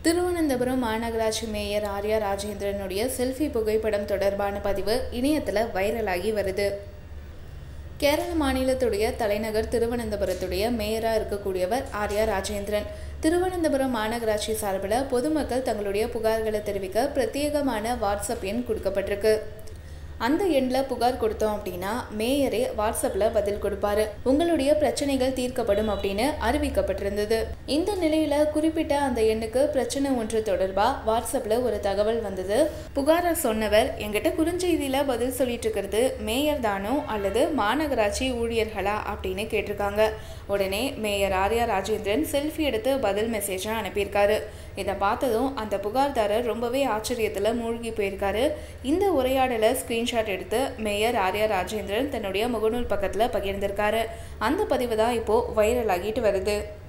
திருவனந்தபுரம் மாநகராட்சி mayor Arya ராஜேந்திரனுடைய selfie புகைப்படம் தொடர்பான பதிவு இணையத்தில் வைரலாகி வருது கேரள மாநிலத்துடைய தலைநகர் திருவனந்தபுரத்துடைய மேயராக இருக்கக்கூடியவர் ஆர்யா ராஜேந்திரன் திருவனந்தபுரம் மாநகராட்சி சார்பில் பொதுமக்கள் தங்களுடைய புகார்களை தெரிவிக்க பிரத்யேகமான வாட்ஸ்அப் எண் கொடுக்கப்பட்டிருக்கு அந்த எண்ணில் புகார் கொடுத்தோம் அப்படின்னா மேயரே வாட்ஸ்அப்பில் பதில் கொடுப்பாரு உங்களுடைய பிரச்சனைகள் தீர்க்கப்படும் அப்படின்னு அறிவிக்கப்பட்டிருந்தது இந்த நிலையில குறிப்பிட்ட அந்த எண்ணுக்கு பிரச்சனை ஒன்று தொடர்பாக வாட்ஸ்அப்பில் ஒரு தகவல் வந்தது புகாரை சொன்னவர் எங்கிட்ட குறுஞ்செய்தியில் பதில் சொல்லிட்டு இருக்கிறது மேயர் தானோ அல்லது மாநகராட்சி ஊழியர்களா அப்படின்னு கேட்டிருக்காங்க உடனே மேயர் ஆர்யா ராஜேந்திரன் செல்ஃபி எடுத்து பதில் மெசேஜாக அனுப்பியிருக்காரு இதை பார்த்ததும் அந்த புகார்தாரர் ரொம்பவே ஆச்சரியத்தில் மூழ்கி போயிருக்காரு இந்த உரையாடலை ஸ்க்ரீன்ஷாட் எடுத்து மேயர் ஆர்யா ராஜேந்திரன் தன்னுடைய முகநூல் பக்கத்தில் பகிர்ந்திருக்காரு அந்த பதிவு தான் இப்போது வைரல் ஆகிட்டு வருது